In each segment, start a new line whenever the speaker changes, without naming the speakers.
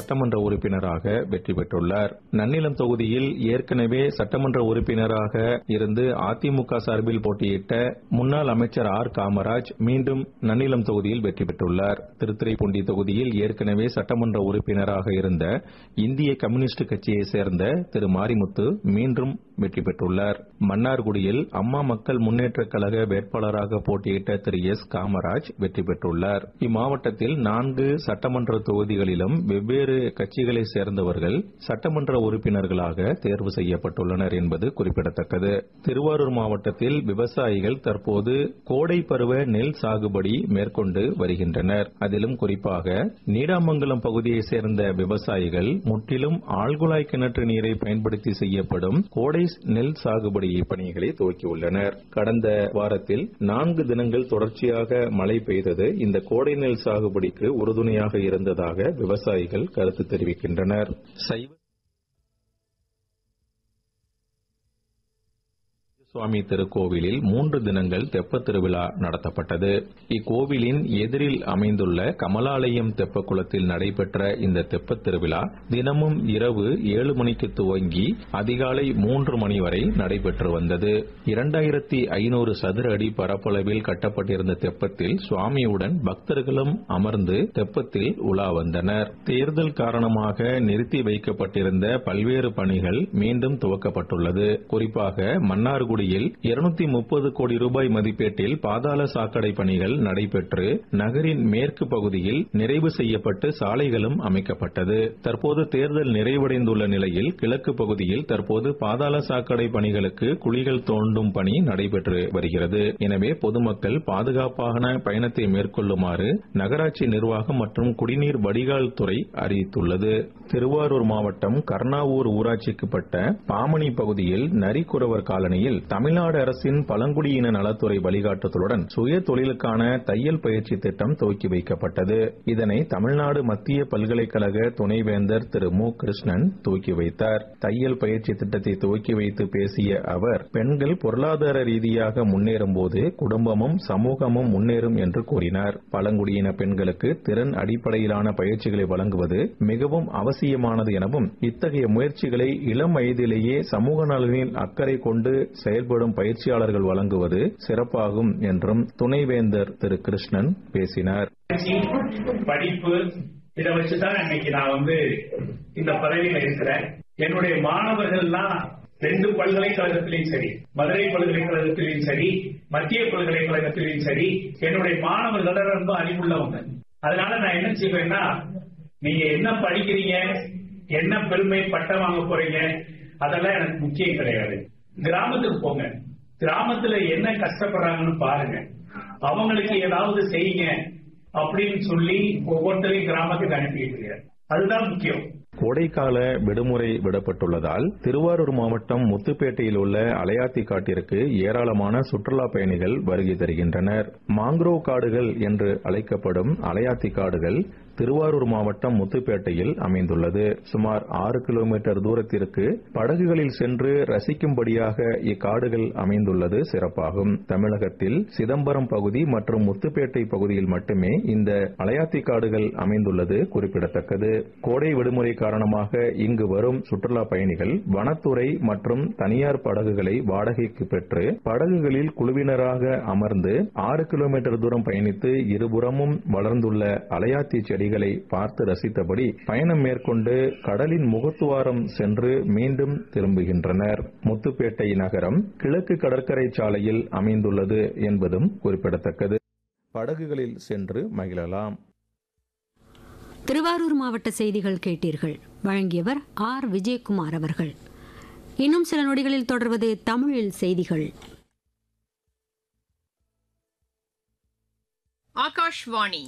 சட்டமன்ற உறுப்பினராக வெற்றி பெற்றுள்ளார் நன்னிலம் தொகுதியில் ஏற்கனவே சட்டமன்ற உறுப்பினராக இருந்து அதிமுக சார்பில் போட்டியிட்ட முன்னாள் அமைச்சர் ஆர் காமராஜ் மீண்டும் நன்னிலம் தொகுதியில் வெற்றி பெற்றுள்ளார் திருத்துறைப்பூண்டி தொகுதியில் ஏற்கனவே சட்டமன்ற உறுப்பினராக இருந்த இந்திய கம்யூனிஸ்ட் கட்சியை சேர்ந்த திரு மாரிமுத்து மீண்டும் வெற்றி பெற்றுள்ளார் மன்னார்குடியில் அம்மா மக்கள் முன்னேற்றக் கழக வேட்பாளராக போட்டியிட்ட திரு எஸ் காமராஜ் வெற்றி பெற்றுள்ளார் இம்மாவட்டத்தில் நான்கு சட்டமன்ற தொகுதிகளிலும் வெவ்வேறு கட்சிகளைச் சேர்ந்தவர்கள் சட்டமன்ற உறுப்பினர்களாக தேர்வு செய்யப்பட்டுள்ளனர் என்பது குறிப்பிடத்தக்கது திருவாரூர் மாவட்டத்தில் விவசாயிகள் தற்போது கோடை பருவ நெல் சாகுபடி மேற்கொண்டு வருகின்றனர் அதிலும் குறிப்பாக நீடாமங்கலம் பகுதியைச் சேர்ந்த விவசாயிகள் முற்றிலும் ஆழ்குழாய் கிணற்று நீரை பயன்படுத்தி செய்யப்படும் கோடை நெல் சாகுபடி பணிகளை துவக்கியுள்ளனர் கடந்த வாரத்தில் நான்கு தினங்கள் தொடர்ச்சியாக மழை பெய்தது இந்த கோடை நெல் சாகுபடிக்கு உறுதுணையாக இருந்ததாக விவசாயிகள் கருத்து தெரிவிக்கின்றனர் சைவ சுவாமி திருக்கோவிலில் மூன்று தினங்கள் தெப்பத் திருவிழா நடத்தப்பட்டது இக்கோவிலின் எதிரில் அமைந்துள்ள கமலாலயம் தெப்ப குளத்தில் நடைபெற்ற இந்த தெப்பத் திருவிழா தினமும் இரவு ஏழு மணிக்கு துவங்கி அதிகாலை மூன்று மணி வரை நடைபெற்று வந்தது இரண்டாயிரத்தி ஐநூறு சதுர அடி பரப்பளவில் கட்டப்பட்டிருந்த தெப்பத்தில் சுவாமியுடன் பக்தர்களும் அமர்ந்து தெப்பத்தில் உலா வந்தனர் தேர்தல் காரணமாக நிறுத்தி வைக்கப்பட்டிருந்த பல்வேறு பணிகள் மீண்டும் துவக்கப்பட்டுள்ளது குறிப்பாக மன்னார்குடி பகுதியில் இருநூத்தி முப்பது கோடி ரூபாய் மதிப்பீட்டில் பாதாள சாக்கடை பணிகள் நடைபெற்று நகரின் மேற்கு பகுதியில் நிறைவு செய்யப்பட்டு சாலைகளும் அமைக்கப்பட்டது தற்போது தேர்தல் நிறைவடைந்துள்ள நிலையில் கிழக்கு பகுதியில் தற்போது பாதாள சாக்கடை பணிகளுக்கு குழிகள் தோண்டும் பணி நடைபெற்று வருகிறது எனவே பொதுமக்கள் பாதுகாப்பான பயணத்தை மேற்கொள்ளுமாறு நகராட்சி நிர்வாகம் மற்றும் குடிநீர் வடிகால் துறை அறிவித்துள்ளது திருவாரூர் மாவட்டம் கர்ணாவூர் ஊராட்சிக்குப்பட்ட பாமணி பகுதியில் நரிக்குறவர் காலனியில் தமிழ்நாடு அரசின் பழங்குடியின நலத்துறை வழிகாட்டுதலுடன் சுய தொழிலுக்கான தையல் பயிற்சி திட்டம் துவக்கி வைக்கப்பட்டது இதனை தமிழ்நாடு மத்திய பல்கலைக்கழக துணைவேந்தர் திரு மு கிருஷ்ணன் துவக்கி வைத்தார் தையல் பயிற்சி திட்டத்தை துவக்கி வைத்து பேசிய அவர் பெண்கள் பொருளாதார ரீதியாக முன்னேறும் போது குடும்பமும் சமூகமும் முன்னேறும் என்று கூறினார் பழங்குடியின பெண்களுக்கு திறன் அடிப்படையிலான பயிற்சிகளை வழங்குவது மிகவும் அவசியமானது எனவும் இத்தகைய முயற்சிகளை இளம் வயதிலேயே சமூக நலனில் அக்கறை கொண்டு செயல்படும் பயிற்சியாளர்கள் வழங்குவது சிறப்பாகும் என்றும் துணைவேந்தர் திரு கிருஷ்ணன் பேசினார்
படிப்பு இதை வச்சுதான் இன்னைக்கு நான் வந்து இந்த பதவியில இருக்கிறேன் என்னுடைய மாணவர்கள்லாம் ரெண்டு பல்கலைக்கழகத்திலையும் சரி மதுரை பல்கலைக்கழகத்திலையும் சரி மத்திய பல்கலைக்கழகத்திலையும் சரி என்னுடைய மாணவர்கள் ரொம்ப அறிவுள்ளவங்க அதனால நான் என்ன செய்வேன்னா நீங்க என்ன படிக்கிறீங்க என்ன பெருமை பட்டம் வாங்க போறீங்க அதெல்லாம் எனக்கு முக்கியம் கிடையாது கிராமத்துக்கு போங்க கிராமத்துல என்ன கஷ்டப்படுறாங்கன்னு பாருங்க அவங்களுக்கு ஏதாவது செய்யுங்க அப்படின்னு சொல்லி ஒவ்வொருத்தரையும் கிராமத்துக்கு அனுப்பிட்டு அதுதான் முக்கியம்
கோடைக்கால விடுமுறை விடப்பட்டுள்ளதால் திருவாரூர் மாவட்டம் முத்துப்பேட்டையில் உள்ள அலையாத்தி காட்டிற்கு ஏராளமான சுற்றுலா பயணிகள் வருகை தருகின்றனர் மாங்க்ரோவ் காடுகள் என்று அழைக்கப்படும் அலையாத்தி காடுகள் திருவாரூர் மாவட்டம் முத்துப்பேட்டையில் அமைந்துள்ளது சுமார் ஆறு கிலோமீட்டர் தூரத்திற்கு படகுகளில் சென்று ரசிக்கும்படியாக இக்காடுகள் அமைந்துள்ளது சிறப்பாகும் தமிழகத்தில் சிதம்பரம் பகுதி மற்றும் முத்துப்பேட்டை பகுதியில் மட்டுமே இந்த அலையாத்தி காடுகள் அமைந்துள்ளது குறிப்பிடத்தக்கது கோடை விடுமுறை காரணமாக இங்கு வரும் சுற்றுலா பயணிகள் வனத்துறை மற்றும் தனியார் படகுகளை வாடகைக்கு பெற்று படகுகளில் குழுவினராக அமர்ந்து ஆறு கிலோமீட்டர் தூரம் பயணித்து இருபுறமும் வளர்ந்துள்ள அலையாத்தி செடிகளை பார்த்து ரசித்தபடி பயணம் மேற்கொண்டு கடலின் முகத்துவாரம் சென்று மீண்டும் திரும்புகின்றனர் முத்துப்பேட்டை நகரம் கிழக்கு கடற்கரை சாலையில் அமைந்துள்ளது என்பதும் குறிப்பிடத்தக்கது படகுகளில் சென்று மகிழலாம்
திருவாரூர் மாவட்ட செய்திகள் கேட்டீர்கள் வழங்கியவர் ஆர் விஜயகுமார் அவர்கள் இன்னும் சில நொடிகளில் தொடர்வது தமிழில் செய்திகள்
ஆகாஷ்வாணி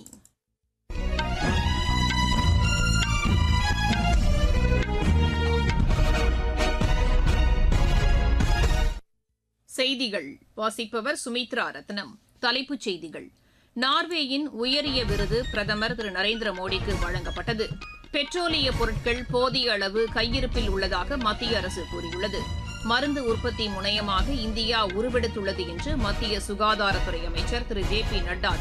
செய்திகள் வாசிப்பவர் சுமித்ரா ரத்னம் தலைப்புச் செய்திகள் நார்வேயின் உயரிய விருது பிரதமர் திரு நரேந்திர மோடிக்கு வழங்கப்பட்டது பெட்ரோலிய பொருட்கள் போதிய அளவு கையிருப்பில் உள்ளதாக மத்திய அரசு கூறியுள்ளது மருந்து உற்பத்தி முனையமாக இந்தியா உருவெடுத்துள்ளது என்று மத்திய சுகாதாரத்துறை அமைச்சர் திரு ஜே பி நட்டா